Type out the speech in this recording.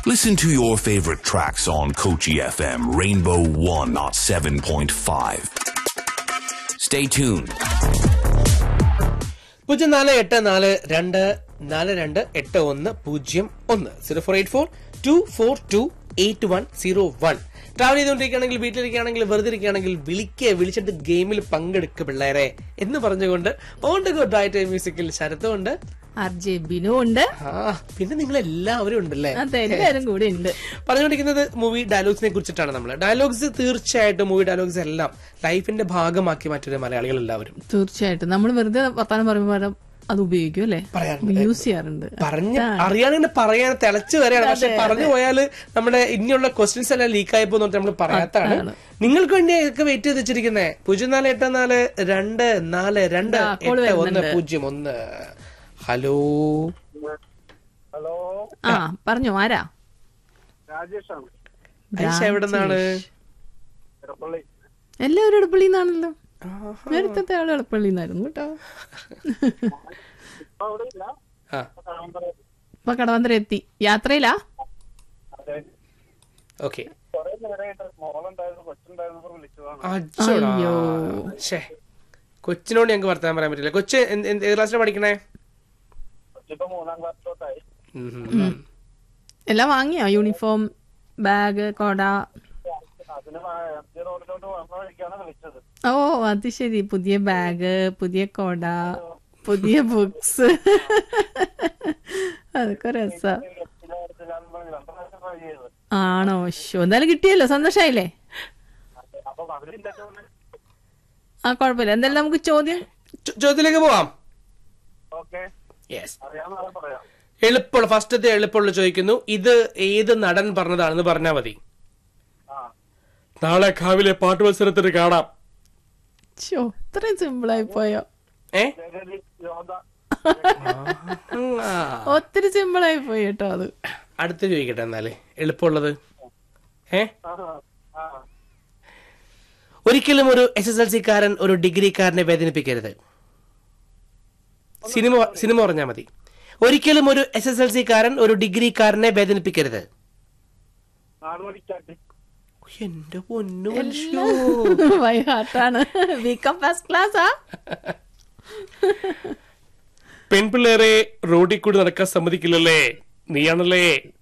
Listen to your favorite tracks on Kochi FM Rainbow 107.5. Stay tuned. പൂജ്യം നാല് എട്ട് നാല് രണ്ട് നാല് രണ്ട് എട്ട് ഒന്ന് പൂജ്യം ഒന്ന് zero four eight four two four two eight one zero one travel ചെയ്തുകൊണ്ടിരിക്കുകയാണെങ്കിൽ വീട്ടിലിരിക്കുകയാണെങ്കിൽ വെറുതെ ഇരിക്കുകയാണെങ്കിൽ വിളിക്കുക വിളിച്ചിട്ട് ഗെയിമിൽ പങ്കെടുക്കുക പിള്ളേരെ എന്ന് പറഞ്ഞുകൊണ്ട് ഓൺ ദ ഗുഡ് ആയിട്ട് മ്യൂസിക്കിൽ ശരത്തുണ്ട് ആർ ജെ ബിനു ഉണ്ട് ആ പിന്നെ നിങ്ങൾ എല്ലാവരും ഉണ്ടല്ലേ അതെ എല്ലാവരും കൂടെ ഉണ്ട് പറഞ്ഞുകൊണ്ടിരിക്കുന്നത് മൂവി ഡയലോഗ്സിനെ കുറിച്ചിട്ടാണ് നമ്മൾ ഡയലോഗ്സ് തീർച്ചയായിട്ടും മൂവി ഡയലോഗ്സ് എല്ലാം ലൈഫിന്റെ ഭാഗമാക്കി മാറ്റൊരു മലയാളികൾ എല്ലാവരും തീർച്ചയായിട്ടും നമ്മൾ വെറുതെ വർത്താനം പറയുമ്പോൾ അത് ഉപയോഗിക്കും അല്ലേ പറയാറുണ്ട്. യൂസ് ചെയ്യാറുണ്ട് പറഞ്ഞ് അറിയാണെങ്കിൽ പറയാൻ തിളച്ചു വരെയാണ് പക്ഷെ പറഞ്ഞു പോയാല് നമ്മുടെ ഇനിയുള്ള ക്വസ്റ്റ്യൻസ് എല്ലാം ലീക്ക് ആയി പോകുന്ന നമ്മൾ പറയാത്താണ് അതാണ്. നിങ്ങൾക്ക് വേണ്ടി ഒക്കെ വെയിറ്റ് ചെയ്ത് വെച്ചിരിക്കുന്നേ പൂജ്യം നാല് എട്ട് നാല് രണ്ട് നാല് രണ്ട് ആ, call എട്ട് ഒന്ന് വരുന്നുണ്ട്. പൂജ്യം ഒന്ന് ഹലോ ഹലോ ആ പറഞ്ഞോ ആരാ രാജേഷാണ് ഐഷ എവിടെ നിന്നാണ് എടപ്പള്ളി എല്ലാവരും എളുപ്പള്ളിന്നാണല്ലോ നേരത്തെ ആള് എളുപ്പള്ളിന്നായിരുന്നു കേട്ടോ ഇപ്പൊ അവിടെ ഇല്ല ആ താമര ഇപ്പൊ കടവന്തര എത്തി യാത്രയിലാ അതെ ഓക്കെ കുറെ നേരമായിട്ട് മോളുണ്ടായിരുന്നു കൊച്ചുണ്ടായിരുന്നു വിളിച്ചതാണ് അയ്യോ. ഷേ കൊച്ചിനോട് ഞങ്ങൾക്ക് വർത്താൻ പറയാൻ പറ്റില്ല കൊച്ച് എന്ത്- എന്ത്- ഏത് ക്ലാസ്സിലാണ് പഠിക്കണേ കൊച്ചിപ്പോ മൂന്നാം ക്ലാസ്സിലോട്ടായി ഉം, ഉം, ഉം. എല്ലാം വാങ്ങിയോ യൂണിഫോം ബാഗ് കൊട അതിന് എം ജി റോഡിലോട്ട് വന്ന വഴിക്കാണ് വിളിച്ചത് ഓ അത് ശരി പുതിയ ബാഗ് പുതിയ കൊട പുതിയ ബുക്സ് അതൊക്കെ രസ എടുത്തില്ലാന്ന് പറഞ്ഞ് രണ്ടു പ്രാവശ്യം ട്രൈ ചെയ്തത് ആണോ ഷോ എന്തായാലും കിട്ടിയല്ലോ സന്തോഷായില്ലേ അപ്പൊ അവരില്ല ആ കുഴപ്പമില്ല എന്തായാലും നമുക്ക് ചോദ്യം ചോ- ചോദ്യത്തിലേക്ക് പോവാം ഓക്കെ യെസ് അറിയാവുന്ന പറയാം എളുപ്പമുള്ള ഫസ്റ്റത്തെ എളുപ്പമുള്ള ചോദിക്കുന്നു ഇത് ഏത് നടൻ പറഞ്ഞതാണെന്ന് പറഞ്ഞാൽ മതി ആ നാളെ കാവിലെ പാട്ട് മത്സരത്തിന് കാണാം ഷോ ഇത്രയും സിമ്പിളായി പോയോ ഏ ജഗതി യോധ ആ. ഒത്തിരി സിമ്പിളായി പോയി കേട്ടോ അത് അടുത്ത് ചോദിക്കട്ടെ എന്നാല് എളുപ്പമുള്ളത് ഏ ആ ആ ഒരിക്കലും ഒരു എസ് എസ് എൽ സിക്കാരൻ ഒരു ഡിഗ്രിക്കാരനെ വേദനിപ്പിക്കരുത് സിനിമ സിനിമ പറഞ്ഞാൽ മതി ഒരിക്കലും ഒരു എസ് എസ് എൽ സിക്കാരൻ ഒരു ഡിഗ്രിക്കാരനെ വേദനിപ്പിക്കരുത് നാല് മണിക്കാട്ടി എന്റെ പൊന്നു മനുഷ്യോ. ബൈ ഹാർട്ടാണ് ബികം ഫസ്റ്റ് ക്ലാസ്സാ പെൺപിള്ളേരെ റോഡിൽ കൂടി നടക്കാൻ സമ്മതിക്കില്ലല്ലേ നീയാണല്ലേ